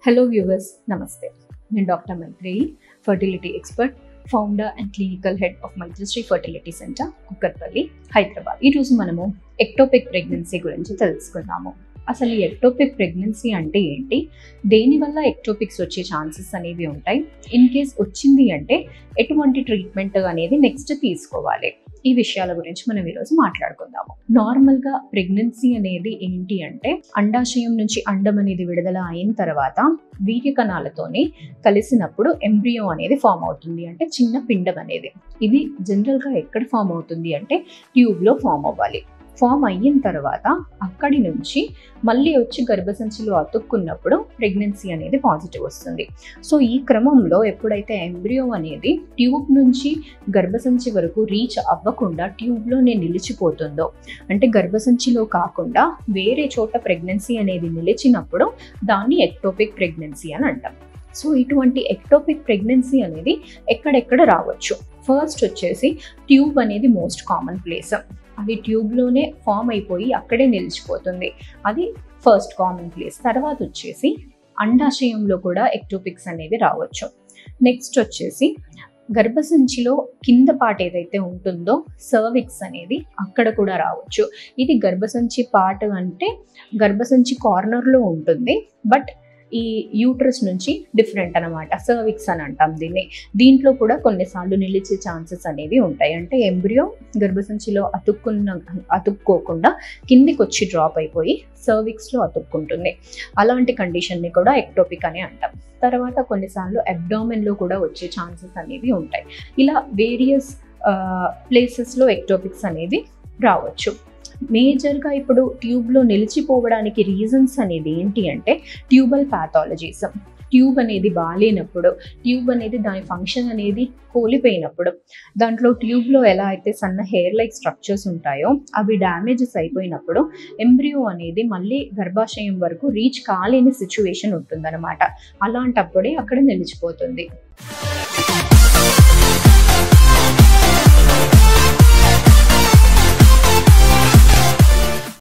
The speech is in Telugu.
హలో వ్యూవర్స్ నమస్తే నేను doctor Maithri fertility expert founder and clinical head of Maithrisri fertility centre Kukatpally Hyderabad ఈరోజు మనము ఎక్టోపిక్ ప్రెగ్నెన్సీ గురించి తెలుసుకుందాము అసలు ఈ ఎక్టోపిక్ ప్రెగ్నెన్సీ అంటే ఏంటి దేనివల్ల ఎక్టోపిక్స్ వచ్చే ఛాన్సెస్ అనేవి ఉంటాయి ఇన్ కేస్ వచ్చింది అంటే ఎటువంటి ట్రీట్మెంట్ అనేది నెక్స్ట్ తీసుకోవాలి ఈ విషయాల గురించి మనం ఈరోజు మాట్లాడుకుందాము నార్మల్గా ప్రెగ్నెన్సీ అనేది ఏంటి అంటే అండాశయం నుంచి అండం అనేది విడుదల అయిన తర్వాత వీర్య కణాలతోని కలిసినప్పుడు ఎంబ్రియో అనేది ఫామ్ అవుతుంది అంటే చిన్న పిండం అనేది ఇది జనరల్గా ఎక్కడ ఫామ్ అవుతుంది అంటే ట్యూబ్లో ఫామ్ అవ్వాలి ఫామ్ అయిన తర్వాత అక్కడి నుంచి మళ్ళీ వచ్చి గర్భసంచిలో అతుక్కున్నప్పుడు ప్రెగ్నెన్సీ అనేది పాజిటివ్ వస్తుంది సో ఈ క్రమంలో ఎప్పుడైతే ఎంబ్రియో అనేది ట్యూబ్ నుంచి గర్భసంచి వరకు రీచ్ అవ్వకుండా ట్యూబ్లోనే నిలిచిపోతుందో అంటే గర్భసంచిలో కాకుండా వేరే చోట ప్రెగ్నెన్సీ అనేది నిలిచినప్పుడు దాన్ని ఎక్టోపిక్ ప్రెగ్నెన్సీ అని అంటాం సో ఇటువంటి ఎక్టోపిక్ ప్రెగ్నెన్సీ అనేది ఎక్కడెక్కడ రావచ్చు ఫస్ట్ వచ్చేసి ట్యూబ్ అనేది మోస్ట్ కామన్ ప్లేస్ అది ట్యూబ్లోనే ఫామ్ అయిపోయి అక్కడే నిలిచిపోతుంది అది ఫస్ట్ కామన్ ప్లేస్ తర్వాత వచ్చేసి అండాశయంలో కూడా ఎక్టోపిక్స్ అనేవి రావచ్చు నెక్స్ట్ వచ్చేసి గర్భసంచిలో కింద పార్ట్ ఏదైతే ఉంటుందో సర్విక్స్ అనేది అక్కడ కూడా రావచ్చు ఇది గర్భసంచి పార్ట్ అంటే గర్భసంచి కార్నర్లో ఉంటుంది బట్ ఈ యూట్రస్ నుంచి డిఫరెంట్ అనమాట సర్విక్స్ అని అంటాం దీన్ని దీంట్లో కూడా కొన్నిసార్లు నిలిచే ఛాన్సెస్ అనేవి ఉంటాయి అంటే ఎంబ్రియో గర్భసంచిలో అతుక్కున్న అతుక్కోకుండా కిందికి వచ్చి డ్రాప్ అయిపోయి సర్విక్స్లో అతుక్కుంటుంది అలాంటి కండిషన్ని కూడా ఎక్టోపిక్ అని అంటాం తర్వాత కొన్నిసార్లు అబ్డామెన్లో కూడా వచ్చే ఛాన్సెస్ అనేవి ఉంటాయి ఇలా వేరియస్ ప్లేసెస్లో ఎక్టోపిక్స్ అనేవి రావచ్చు మేజర్గా ఇప్పుడు ట్యూబ్లో నిలిచిపోవడానికి రీజన్స్ అనేది ఏంటి అంటే ట్యూబల్ ప్యాథాలజీస్ ట్యూబ్ అనేది బాగాలేనప్పుడు ట్యూబ్ అనేది దాని ఫంక్షన్ అనేది కోల్పోయినప్పుడు దాంట్లో ట్యూబ్లో ఎలా అయితే సన్న హెయిర్ లైక్ స్ట్రక్చర్స్ ఉంటాయో అవి డ్యామేజెస్ అయిపోయినప్పుడు ఎంబ్రియో అనేది మళ్ళీ గర్భాశయం వరకు రీచ్ కాలేని సిచ్యువేషన్ ఉంటుందన్నమాట అలాంటప్పుడే అక్కడ నిలిచిపోతుంది